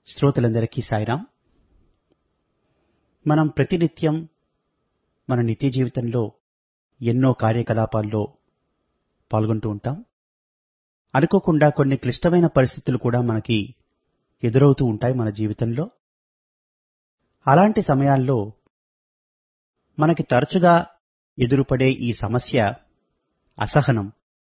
శ్రోతలందరికీ సాయిరాం మనం ప్రతినిత్యం మన నిత్య జీవితంలో ఎన్నో కార్యకలాపాల్లో పాల్గొంటూ ఉంటాం అనుకోకుండా కొన్ని క్లిష్టమైన పరిస్థితులు కూడా మనకి ఎదురవుతూ ఉంటాయి మన జీవితంలో అలాంటి సమయాల్లో మనకి తరచుగా ఎదురుపడే ఈ సమస్య అసహనం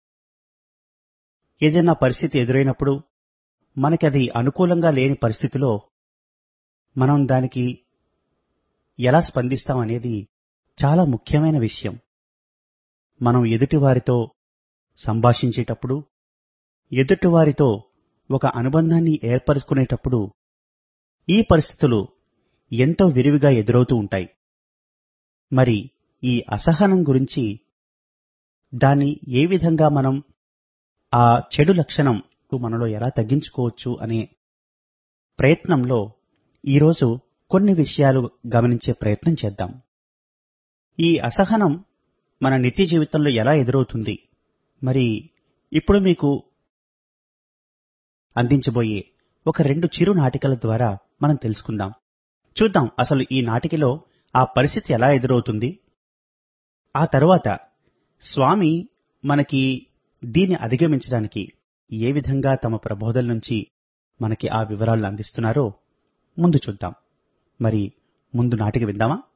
ఏదైనా పరిస్థితి ఎదురైనప్పుడు మనకి అది అనుకూలంగా లేని పరిస్థితిలో మనం దానికి ఎలా స్పందిస్తాం అనేది చాలా ముఖ్యమైన విషయం మనం ఎదుటివారితో సంభాషించేటప్పుడు ఎదుటివారితో ఒక అనుబంధాన్ని ఏర్పరచుకునేటప్పుడు ఈ పరిస్థితులు ఎంతో విరివిగా ఎదురవుతూ ఉంటాయి మరి ఈ అసహనం గురించి దాన్ని ఏ విధంగా మనం ఆ చెడు లక్షణం మనలో ఎలా తగ్గించుకోవచ్చు అనే ప్రయత్నంలో ఈరోజు కొన్ని విషయాలు గమనించే ప్రయత్నం చేద్దాం ఈ అసహనం మన నిత్య జీవితంలో ఎలా ఎదురవుతుంది మరి ఇప్పుడు మీకు అందించబోయే ఒక రెండు చిరు నాటికల ద్వారా మనం తెలుసుకుందాం చూద్దాం అసలు ఈ నాటికలో ఆ పరిస్థితి ఎలా ఎదురవుతుంది ఆ తరువాత స్వామి మనకి దీన్ని అధిగమించడానికి ఏ విధంగా తమ ప్రబోధల నుంచి మనకి ఆ వివరాలను అందిస్తున్నారో ముందు చూద్దాం మరి ముందు నాటిక విందామా